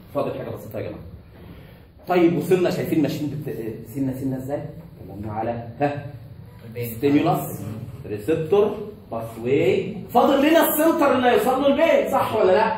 فاضل حاجه بسيطه يا جماعه طيب وصلنا شايفين ماشيين بت... سنه سنه ازاي اتكلمنا على ها ستيمولاس ريسبتور باثواي فاضل لنا السنتر اللي هيوصل له البين صح ولا لا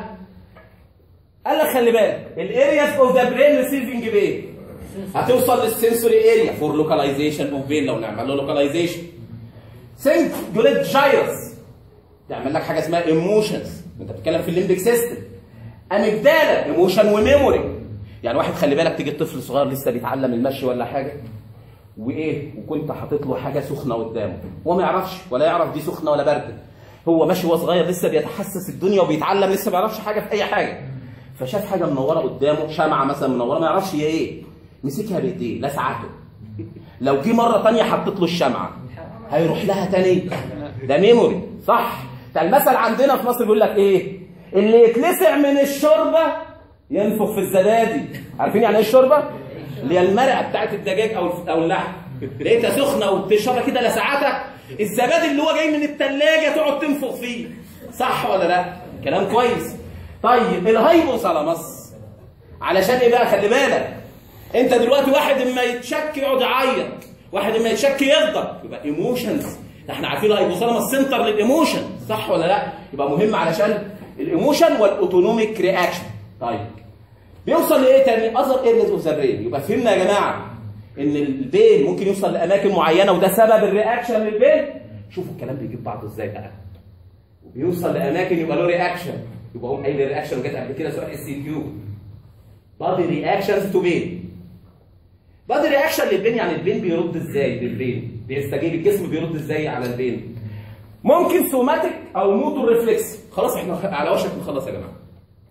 قال لك خلي بالك الارياز اوف ذا برين ريسيفنج بين هتوصل للسنسوري اريا فور لوكاليزيشن اوف بين لو نعمل له لوكاليزيشن سنك جوليت جايرس تعمل لك حاجه اسمها ايموشنز انت بتتكلم في الليمبيك سيستم اميجدالا ايموشن وميموري يعني واحد خلي بالك تيجي الطفل صغير لسه بيتعلم المشي ولا حاجه وايه وكنت حاطط له حاجه سخنه قدامه هو ما يعرفش ولا يعرف دي سخنه ولا بارده هو ماشي وهو صغير لسه بيتحسس الدنيا وبيتعلم لسه ما يعرفش حاجه في اي حاجه فشاف حاجه منوره قدامه شمعه مثلا منوره ما يعرفش هي ايه مسكها بايديه لسعته لو جه مره ثانيه حطيت له الشمعه هيروح لها تاني ده ميموري صح ده المثل عندنا في مصر بيقول لك ايه اللي يتلسع من الشوربه ينفخ في الزبادي عارفين يعني ايه الشوربه اللي هي المرقه بتاعت الدجاج او او اللحم لقيتها سخنه وبتشربها كده لسعتها الزبادي اللي هو جاي من الثلاجه تقعد تنفخ فيه صح ولا لا كلام كويس طيب الهايبوثالاموس علشان ايه بقى خلي بالك انت دلوقتي واحد اما يتشك يقعد يعيط واحد اما يتشك يغضب يبقى ايموشنز احنا عارفين الهايبوثالاموس سنتر للايموشن صح ولا لا يبقى مهم علشان الايموشن والاوتونوميك رياكشن طيب بيوصل لايه تاني اذر ايريز اوف ذا برين يبقى فهمنا يا جماعه ان البين ممكن يوصل لاماكن معينه وده سبب الرياكشن للبين شوفوا الكلام بيجيب بعضه ازاي بقى وبيوصل لاماكن يبقى له رياكشن يبقى هم قايل الرياكشن وجت قبل كده سؤال اس سي كيو بادي رياكشنز تو بين بادي رياكشن للبين يعني البين بيرد ازاي للبين بيستجيب الجسم بيرد ازاي على البين ممكن سوماتيك او موتور ريفلكس خلاص احنا على وشك نخلص يا جماعه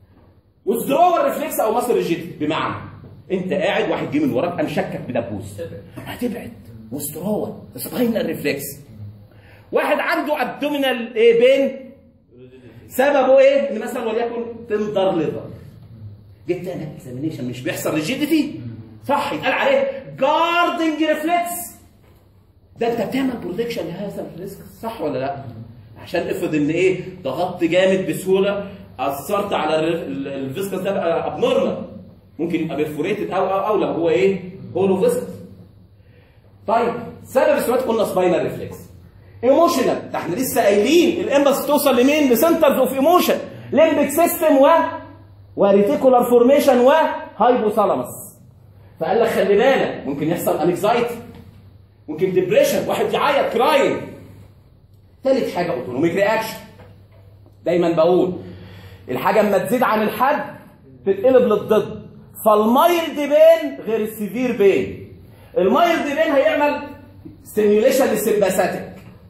وذرور ريفلكس او مصر ريجيد بمعنى انت قاعد واحد جه من وراك قام شكك بدبوس هتبعد وسترول سباينال ريفلكس واحد عنده ابدومينال ايه بين سببه ايه؟ ان مثلا وليكن تندر ليفر جبت انا اكزامينيشن مش بيحصل ريجيديتي صح يتقال عليه جاردنج ريفلكس ده انت بتعمل بروتكشن لهذا الريسك صح ولا لا؟ عشان افرض ان ايه ضغطت جامد بسهوله اثرت على الفيسكس ده بقى ابنورمال ممكن يبقى بيرفوريتد او او او لو هو ايه هولو فيسكس طيب سبب السؤال قلنا سباينال ريفلكس ايموشنال ده احنا لسه قايلين الامبس توصل لمين لسنترز اوف ايموشن ليمبيك سيستم و وريتيكولار فورميشن وهايبوثالاموس فقال لك خلي بالك ممكن يحصل انكزايتي ممكن ديبريشن واحد يعيط كراين ثالث حاجه اوتونوميك رياكشن دايما بقول الحاجه اما تزيد عن الحد تتقلب للضد فالمايلد بين غير السيفير بين المايلد بين هيعمل ستيميوليشن للسمباثيك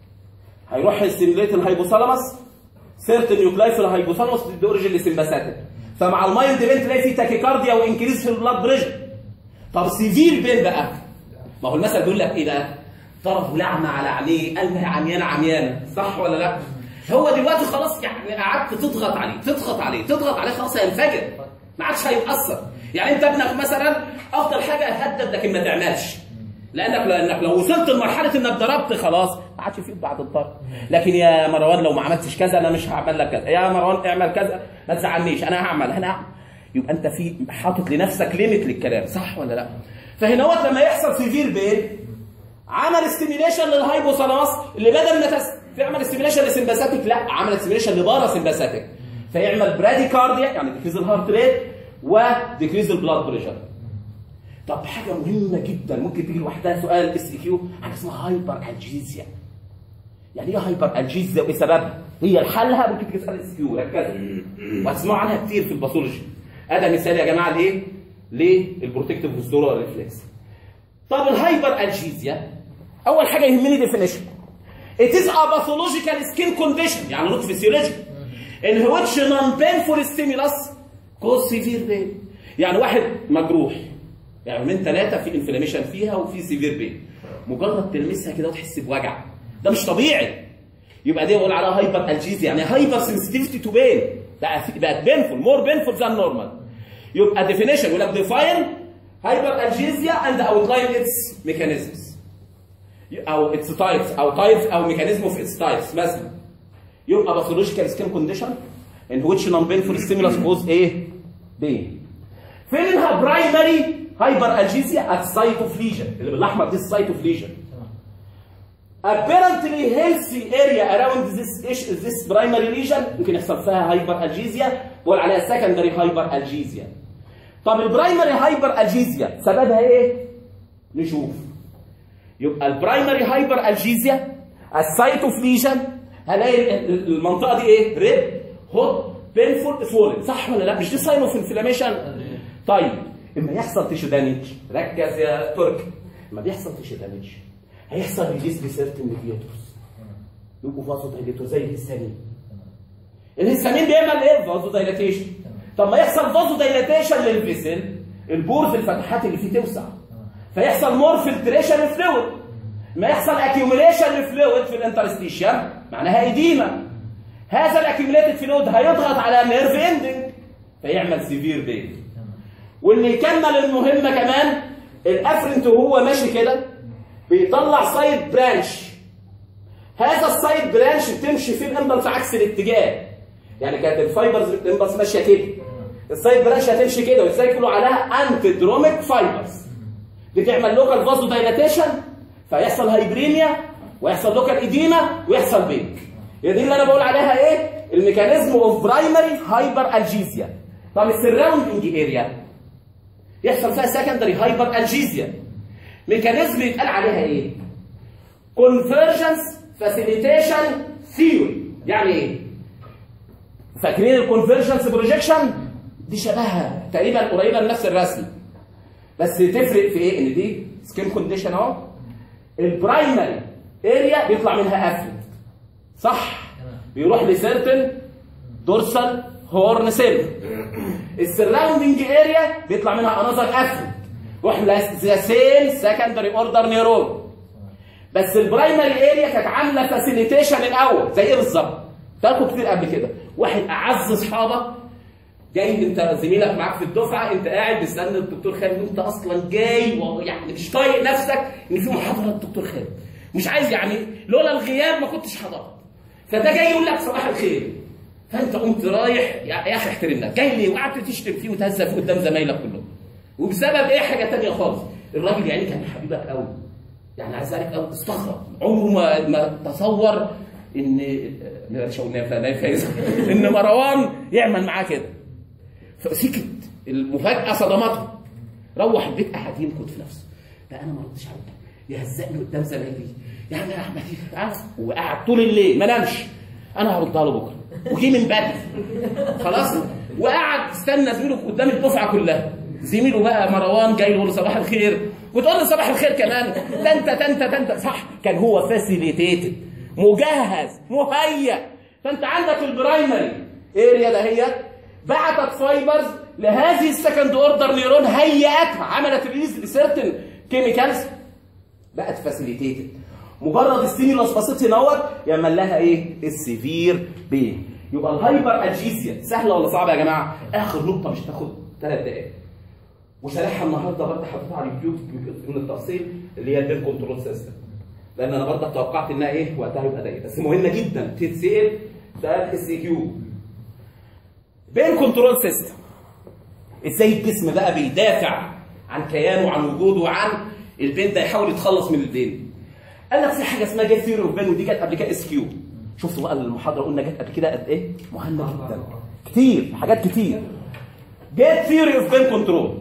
هيروح يستيميوليت الهايبوثالاموس سيرت نيوكلاي في الهايبوثالاموس تدي اوريجين للسمباثيك فمع المايلد بين تلاقي فيه تاكيكارديا وانكريز في البلاد بريشر طب سيفير بين بقى ما هو المثل بيقول لك ايه بقى ضربوا لعنه على عينيه قلبها عميانه عميانه صح ولا لا هو دلوقتي خلاص يعني قعدت تضغط عليه تضغط عليه تضغط عليه خلاص هينفجر ما عادش هيتاثر يعني انت ابنك مثلا افضل حاجه هدد لكن ما تعملش لانك لانك لو وصلت لمرحله انك ضربت خلاص ما عادش فيك بعد الضرب لكن يا مروان لو ما عملتش كذا انا مش هعمل لك كذا يا مروان اعمل كذا ما تزعلنيش انا هعمل انا هعمل يبقى انت في حاطط لنفسك ليميت للكلام صح ولا لا فهنا وقت لما يحصل سيفير بين عمل ستيميليشن للهايبوثالاموس اللي بدل ما تس... تعمل ستيميليشن لسمباثيك لا عمل ستيميليشن لبارا سمباثيك فيعمل براديكارديا يعني ديكريز الهارت ريت وديكريز البلاد بريشر طب حاجه مهمه جدا ممكن تيجي لوحدها سؤال اس كيو حاجه اسمها هايبر الجيزيا يعني ايه هايبر الجيزيا وايه سببها؟ هي حلها ممكن تيجي سؤال اس كيو ركزوا وهتسمعوا عنها كتير في الباثولوجي ادي مثال يا جماعه لايه؟ للبروتكتيف فيستولا ريفلكس طب الهايبر الجيزيا اول حاجه يهمني ديفينيشن It is a pathological skin condition يعني not physiological in which non-painful stimulus cause severe pain يعني واحد مجروح يعني من ثلاثة في انفلاميشن فيها وفي سيفير بين مجرد تلمسها كده وتحس بوجع ده مش طبيعي يبقى دي بقول عليها هايبر الجيزيا يعني هايبر سنسيتيفيتي تو بين بقى بقت بينفول مور بينفول ذان نورمال يبقى ديفينيشن يقول لك ديفاين هايبر الجيزيا اند اوتلاين اتس ميكانيزمز او اتس تايبس او تايبس او ميكانيزم اوف اتس تايبس مثلا يبقى باثولوجيكال سكين كونديشن ان which non painful stimulus cause ايه؟ بين في منها برايمري هايبر الجيزيا ات سايت اوف ليجن اللي بالاحمر دي السايت اوف ليجن apparently healthy area around this ish- this primary lesion ممكن يحصل فيها هايبر الجيزيا بقول عليها secondary هايبر الجيزيا طب البرايمري هايبر الجيزيا سببها ايه؟ نشوف يبقى البرايمري هايبر الجيزيا السايت اوف ليجن هلاقي ال- المنطقه دي ايه؟ ريد هوت بينفول سوولن صح ولا لا؟ مش دي ساين اوف انفلاميشن؟ طيب اما يحصل تيشو دامج ركز يا تركي اما بيحصل تيشو دامج هيحصل ريليز لسيرتن نيوكليوترز يبقوا فازو دايليتور زي الهستامين الهستامين بيعمل ايه؟ فازو دايلاتيشن طب ما يحصل فازو دايلاتيشن للفيسل البورز الفتحات اللي فيه توسع فيحصل مور فلتريشن للفلويد ما يحصل اكيوميليشن للفلويد في الانترستيشن معناها ايديما هذا الاكيوميليتد فلويد هيضغط على النيرف اندنج فيعمل سيفير بين واللي يكمل المهمه كمان الافرنت وهو ماشي كده بيطلع سايد برانش هذا السايد برانش بتمشي فيه الامبلس عكس الاتجاه يعني كانت الفايبرز الامبلس ماشيه كده السايد برانش هتمشي كده وازاي يقولوا عليها انتدروميك فايبرز بتعمل لوكال فازو دايلاتيشن فيحصل هايبريميا ويحصل لوكال ايديما ويحصل بيك هي دي اللي انا بقول عليها ايه الميكانيزم اوف برايمري هايبر الجيزيا طب السراوندنج اريا يحصل فيها سكندري هايبر الجيزيا ميكانيزم يتقال عليها ايه كونفرجنس فاسيليتيشن ثيوري يعني ايه فاكرين الكونفرجنس بروجيكشن دي شبهها تقريبا قريبه لنفس الرسم بس تفرق في ايه ان دي سكين كونديشن اهو البرايمري اريا بيطلع منها افلت صح بيروح لسيرتن دورسال هورن سيل السراوندنج اريا بيطلع منها انذر افلت روح ذا سيم سكندري اوردر نيرون بس البرايمري اريا كانت عامله فاسيليتيشن الاول زي ايه بالظبط؟ تاخد كتير قبل كده واحد اعز اصحابك جاي انت زميلك معاك في الدفعه انت قاعد مستني الدكتور خالد وانت اصلا جاي ويعني مش طايق نفسك ان في محاضره الدكتور خالد مش عايز يعني لولا الغياب ما كنتش حضرت فده جاي يقول لك صباح الخير فانت قمت رايح يا يا اخي احترم نفسك جاي ليه وقعدت تشتم فيه وتهزق فيه قدام زمايلك كلهم وبسبب ايه حاجه ثانيه خالص الراجل يعني كان حبيبك قوي يعني عايز اعرف قوي استغرب عمره ما ما تصور ان مش هقول نافع فايز ان مروان يعمل معاه كده فسكت المفاجاه صدمته روح البيت قعد ينكد في نفسه لا انا ما ردتش عليه يهزقني قدام زمايلي يا عم يا احمد عارف وقعد طول الليل ما نامش انا هردها له بكره وجي من بدري خلاص وقعد استنى زميله قدام الدفعه كلها زميله بقى مروان جاي يقول له صباح الخير وتقول له صباح الخير كمان ده انت ده انت ده انت صح كان هو فاسيليتيتد مجهز مهيأ فانت عندك البرايمري اريا دهيت بعتت فايبرز لهذه السكند اوردر نيرون هيئتها عملت ريليز لسيرتن كيميكالز بقت فاسيليتيتد مجرد ستيمولس بسيط هنا يعمل لها ايه؟ السيفير بين يبقى الهايبر اجيزيا سهله ولا صعبه يا جماعه؟ اخر نقطه مش هتاخد ثلاث دقائق وشارحها النهارده برضه حطيتها على اليوتيوب من التفصيل اللي هي البين كنترول سيستم لان انا برضه توقعت انها ايه وقتها يبقى ضيق بس مهمه جدا تتسال سؤال اس كيو بين كنترول سيستم ازاي الجسم بقى بيدافع عن كيانه وعن وجوده وعن البين ده يحاول يتخلص من البين قال لك في حاجه اسمها جيت ثيوري اوف بين ودي جت قبل كده اس كيو شفتوا بقى المحاضره قلنا جت قبل كده قد ايه مهمه جدا كتير حاجات كتير جيت ثيوري اوف بين كنترول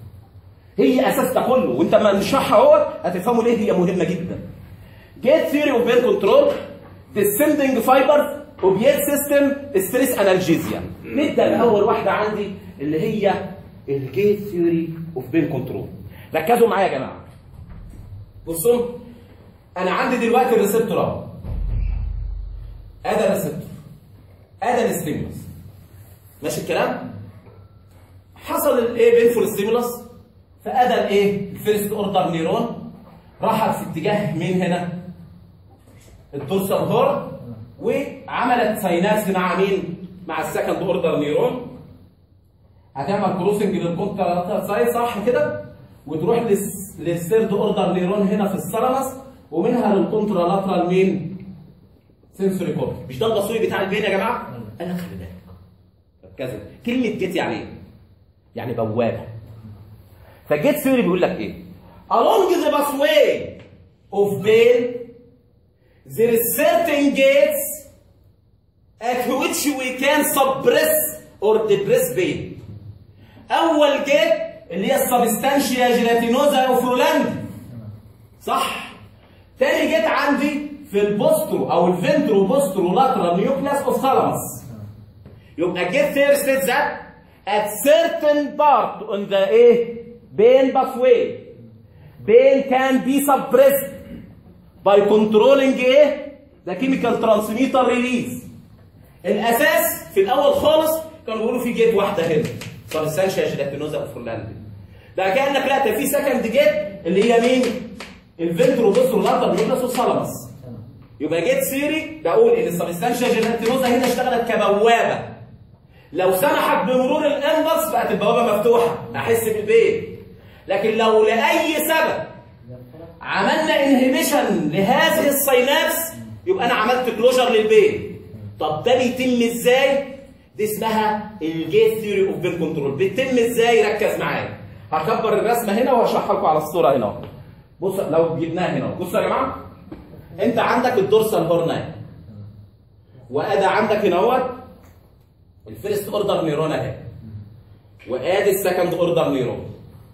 هي اساس ده كله وانت ما نشرحها اهو هتفهموا ليه هي مهمه جدا جيت ثيوري اوف بين كنترول descending فايبر اوبيت سيستم ستريس انالجيزيا نبدا باول واحده عندي اللي هي الجيت ثيوري اوف بين كنترول ركزوا معايا يا جماعه بصوا انا عندي دلوقتي الريسبتور اهو ادي الريسبتور ادي الستيمولس ماشي الكلام حصل الايه بينفول ستيمولس فادى الايه الفيرست اوردر نيرون راحت في اتجاه مين هنا الدورسال هورن وعملت ساينابس مع مين مع السكند اوردر نيرون هتعمل كروسنج للكونترا سايد صح كده وتروح للس... للثيرد اوردر نيرون هنا في الثالاموس ومنها للكونترا لاترال مين سنسوري كورت مش ده البصري بتاع البين يا جماعه قال لك خلي بالك ركزوا كلمه جيت يعني ايه يعني بوابه فالجيت ثيوري بيقول لك ايه along the pathway of pain there is certain gates at which we can suppress or depress pain اول جيت اللي هي السبستانشيا جيلاتينوزا او فرولاندي صح تاني جيت عندي في البوسترو او الفنترو بوسترو لاترال نيوكلاس اوف ثالاموس يبقى الجيت ثير ستيت ذات at certain part on the ايه pain pathway pain can be suppressed by controlling ايه the chemical transmitter release الاساس في الاول خالص كانوا بيقولوا في جيت واحده هنا سبستانشيا جيلاتينوزا اوف فرولاندي ده كانك لا ده في سكند جيت اللي هي مين الفنترو بوسترو لاترال نيوكلاس اوف ثالاموس يبقى جيت سيري بقول ان السبستانشيا جيلاتينوزا هنا اشتغلت كبوابه لو سمحت بمرور الانفس بقت البوابه مفتوحه احس بالبيت لكن لو لاي سبب عملنا انهبيشن لهذه السينابس يبقى انا عملت كلوجر للبيت طب ده بيتم ازاي دي اسمها الجيت ثيوري اوف بين كنترول بيتم ازاي ركز معايا هكبر الرسمه هنا وهشرحها لكم على الصوره هنا بص لو جبناها هنا بصوا يا جماعه انت عندك الدورسال هورن وادي عندك هنا اهوت الفيرست اوردر نيرون اهي وادي السكند اوردر نيرون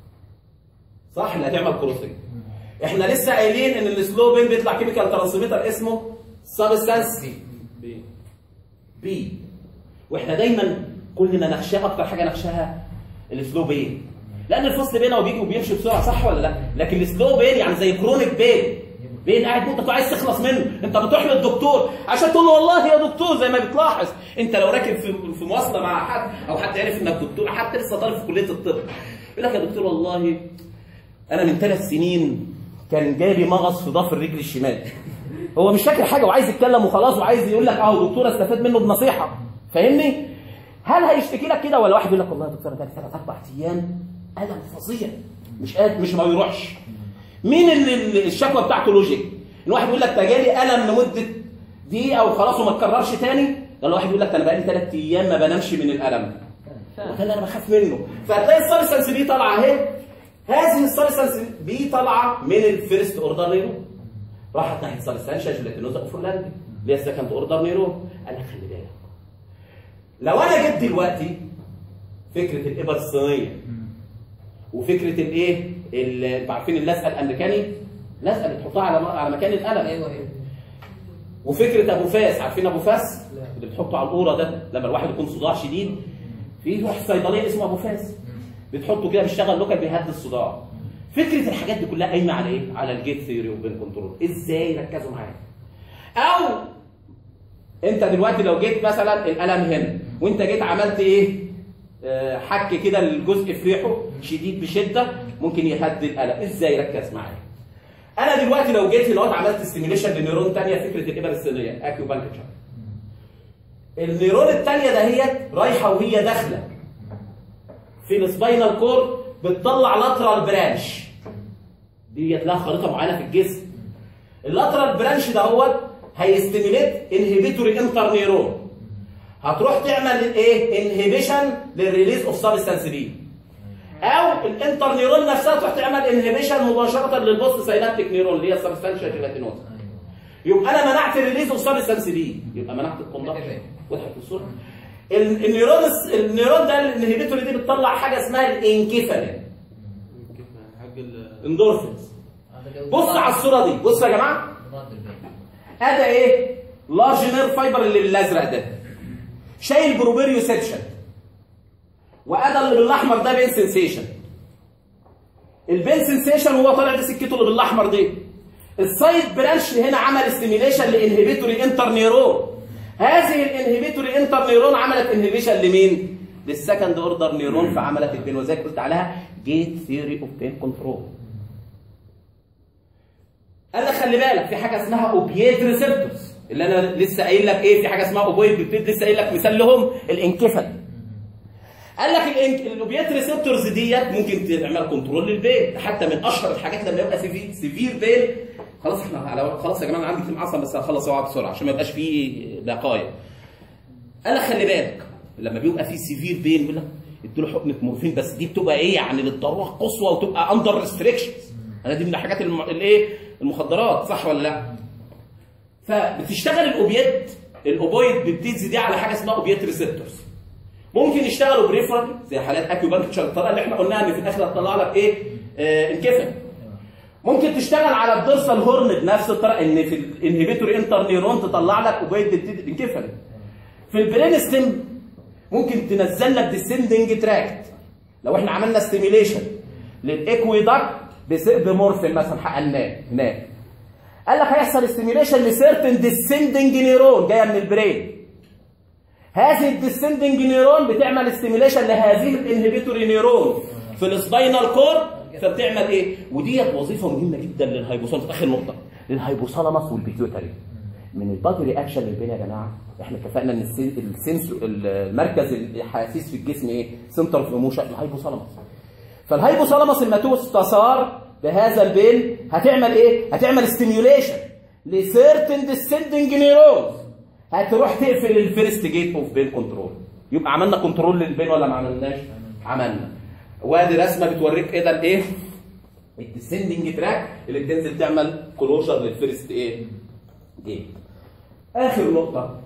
صح اللي هتعمل كروسنج احنا لسه قايلين ان السلو بين بيطلع كيميكال ترانسميتر اسمه سبستانس بي بي واحنا دايما كلنا نخشاها اكتر حاجه نخشاها السلو بين لان الفصل بينه وبيجي وبيمشي بسرعه صح ولا لا لكن السلو بين يعني زي كرونيك بين بين قاعد انت عايز تخلص منه انت بتروح للدكتور عشان تقول له والله يا دكتور زي ما بتلاحظ انت لو راكب في في مواصله مع حد او حد عرف انك دكتور حتى لسه طالب في كليه الطب يقول لك يا دكتور والله انا من ثلاث سنين كان جالي مغص في ضفر رجلي الشمال هو مش فاكر حاجه وعايز يتكلم وخلاص وعايز يقول لك اه دكتور استفاد منه بنصيحه فاهمني هل هيشتكي لك كده ولا واحد يقول لك والله يا دكتور انا ثلاث اربع ايام الم فظيع مش قادر مش ما يروحش مين اللي الشكوى بتاعته لوجيك ان واحد يقول لك ده جالي الم لمده دقيقه وخلاص وما اتكررش تاني ولا واحد يقول لك انا بقالي ثلاث ايام ما بنامش من الالم وده اللي انا بخاف منه فتلاقي السبستنس دي طالعه اهي هذه السبستنس دي طالعه من الفيرست اوردر نيرون راحت ناحيه سبستانشيا جيلاتينوزا اوفرلاندي اللي هي السكند اوردر نيرون قال لك خلي بالك لو انا جبت دلوقتي فكره الابر الصينيه وفكره الايه انتوا عارفين اللزقه الامريكاني لزقه اللي بتحطها على على مكان القلم ايوه ايوه وفكره ابو فاس عارفين ابو فاس اللي بتحطه على القوره ده لما الواحد يكون صداع شديد في واحد صيدليه اسمه ابو فاس بتحطه كده بيشتغل لوكال بيهدي الصداع فكره الحاجات دي كلها قايمه على ايه على الجيت ثيوري وبين كنترول ازاي ركزوا معايا او انت دلوقتي لو جيت مثلا الالم هنا وانت جيت عملت ايه آه، حك كده الجزء في ريحه شديد بشده ممكن يهدي الالم ازاي ركز معايا انا دلوقتي لو جيت هنا عملت ستيميليشن لنيرون ثانيه فكره الابر الصينيه اكيو بانكتشر النيرون الثانيه دهيت رايحه وهي داخله في السباينال كور بتطلع لاترال برانش ديت لها خريطه معينه في الجسم اللاترال برانش دهوت هيستيميليت انهبيتوري انتر نيرون هتروح تعمل ايه انهبيشن للريليز اوف سبستانس دي او الانتر نيرون نفسها تروح تعمل انهبيشن مباشره للبوست ساينابتيك نيرون اللي هي السبستانشيا جيلاتينوزا يبقى انا منعت الريليز اوف سبستانس دي يبقى منعت الكوندكشن وضحت في الصوره ال- النيرون النيرون ده الانهبيتوري دي بتطلع حاجه اسمها الانكيفالين حق ال اندورفينز بص على الصوره دي بص يا جماعه مضاد البيت ادي ايه لارج نير فايبر اللي بالازرق ده شايل بروبريوسبشن وادي اللي بالاحمر ده بين سنسيشن البين سنسيشن هو طالع بسكته اللي بالاحمر دي السايد برانش هنا عمل ستيميليشن لانهبيتوري انتر نيرون هذه الانهبيتوري انتر نيرون عملت انهبيشن لمين للسكند اوردر نيرون فعملت البين وزي قلت عليها جيت ثيوري اوف بين كنترول قال لك خلي بالك في حاجه اسمها اوبييد ريسبتورز اللي انا لسه قايل لك ايه في حاجه اسمها اوبييد بيبتيد لسه قايل لك مثال لهم الانكفال قال لك الإنك- الاوبيات ريسبتورز ديت ممكن تعمل كنترول للبين حتى من اشهر الحاجات لما يبقى سيفير سيفير بين خلاص احنا على خلاص يا جماعه انا عندي كلمه عصب بس هخلص اوعى بسرعه عشان ما يبقاش فيه بقايا قال لك خلي بالك لما بيبقى فيه سيفير بين يقول لك يدوا له حقنه مورفين بس دي بتبقى ايه يعني للضروره القصوى وتبقى اندر ريستريكشنز انا دي من الحاجات الم- الايه المخدرات صح ولا لا فبتشتغل الاوبيات الاوبويد بيبتيدز دي على حاجه اسمها اوبيات ريسبتورز ممكن يشتغلوا بريفرال زي حالات اكيو بانك الطريقه اللي احنا قلناها ان في الاخر هتطلع لك ايه آه انكفل ممكن تشتغل على الدرسال هورن بنفس الطريقه ان في الانهبيتور انتر نيرون تطلع لك اوبيد انكفل في البرين ستيم ممكن تنزل لك ديسندنج تراكت لو احنا عملنا ستيميليشن للاكويدكت بمورفين مثلا حقناه هناك قال لك هيحصل ستيميليشن لسيرتن ديسندنج نيرون جايه من البرين هذه الديسندنج نيرون بتعمل ستيميليشن لهذه الانهبيتوري نيرون في السباينال كور فبتعمل ايه؟ وديت وظيفه مهمه جدا للهايبوثالاموس اخر نقطه للهايبوثالاموس والبيتيوتري من البادي رياكشن للبين يا جماعه احنا اتفقنا ان السن- السنسو المركز الاحاسيس في الجسم ايه؟ سنتر اوف ايموشن الهايبوثالاموس فالهايبوثالاموس لما تستثار بهذا البين هتعمل ايه؟ هتعمل ستيميوليشن لسيرتن ديسندنج نيرونز هتروح تقفل الفيرست جيت اوف بين كنترول يبقى عملنا كنترول للبين ولا ما عملناش؟ عملنا وادي رسمه بتوريك ايه ده الايه؟ الديسندنج تراك اللي بتنزل تعمل كلوجر للفيرست ايه؟ جيت اخر نقطه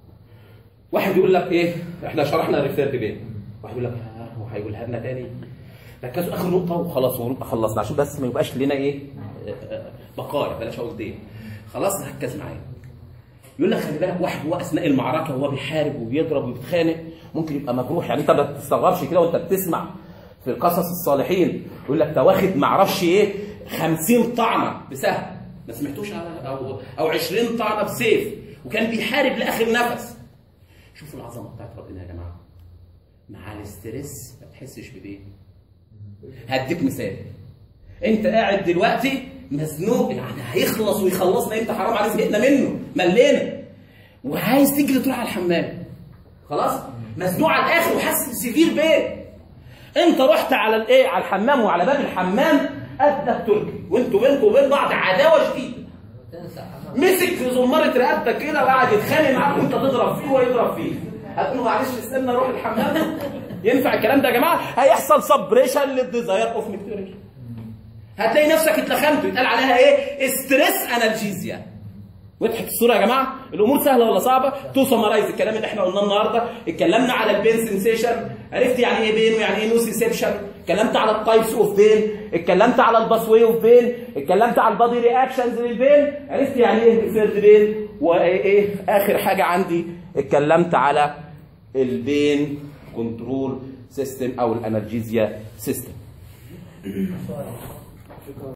واحد يقول لك ايه احنا شرحنا ريفيرد بين واحد يقول لك آه، هو هيقولها لنا تاني ركزوا اخر نقطه وخلاص ونبقى خلصنا عشان بس ما يبقاش لنا ايه آه، آه، بقايا بلاش اقول دين خلاص ركز معايا يقول لك خلي بالك واحد هو اثناء المعركه وهو بيحارب وبيضرب وبيتخانق ممكن يبقى مجروح يعني انت ما تستغربش كده وانت بتسمع في قصص الصالحين يقول لك ده واخد ما اعرفش ايه 50 طعنه بسهم ما سمعتوش على او او 20 طعنه بسيف وكان بيحارب لاخر نفس شوفوا العظمه بتاعت ربنا يا جماعه مع الاسترس ما تحسش بايه هديك مثال انت قاعد دلوقتي مزنوق يعني هيخلص ويخلصنا امتى حرام عليك زهقنا منه ملينا وعايز تجري تروح على الحمام خلاص مزنوق على الاخر وحاسس بسيفير بين انت رحت على الايه على الحمام وعلى باب الحمام قدك تركي وانتوا بينكم وبين بعض عداوه شديده مسك في زمارة رقبتك كده وقعد يتخانق معاك وانت تضرب فيه ويضرب فيه هتقول له معلش استنى اروح الحمام ينفع الكلام ده يا جماعه هيحصل سبريشن للديزاير اوف ميكتوريشن هتلاقي نفسك اتلخمت يتقال عليها ايه ستريس انالجيزيا وضحت الصوره يا جماعه الامور سهله ولا صعبه تو سمرايز الكلام اللي احنا قلناه النهارده اتكلمنا على البين سنسيشن عرفت يعني ايه بين ويعني ايه نوسيسبشن اتكلمت على التايبس اوف بين اتكلمت على الباسوي اوف بين اتكلمت على البادي رياكشنز للبين عرفت يعني ايه ريفيرد بين وايه ايه اخر حاجه عندي اتكلمت على البين كنترول سيستم او الانرجيزيا سيستم